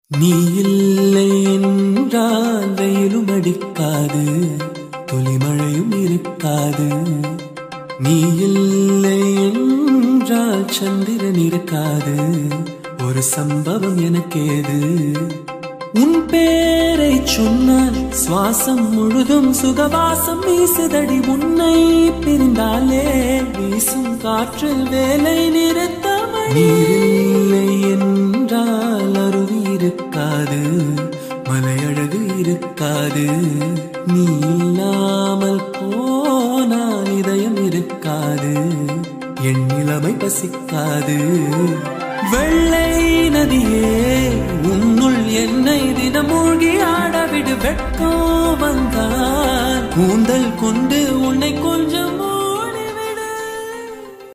நீ இல்லை என்றால் வெயிலும் அடிக்காது துளிமழையும் இருக்காது நீ இல்லை என்றால் சந்திரன் இருக்காது ஒரு சம்பவம் எனக்கேது உன் பேரை சொன்னால் சுவாசம் முழுதும் சுகவாசம் வீசுதடி உன்னை பிரிந்தாலே வீசும் காற்றில் வேலை நிறுத்தமடி இல்லை என்றால் அருவி இருக்காது மலையழகு இருக்காது நீ இல்லாமல் போனால் இதயம் இருக்காது என் நிலைமை பசிக்காது வெள்ளை நதியே உன்னுள் என்னை தினம் மூழ்கி ஆடவிடு வெட்கோ வந்தால் கூந்தல் கொண்டு உன்னை கொஞ்சம்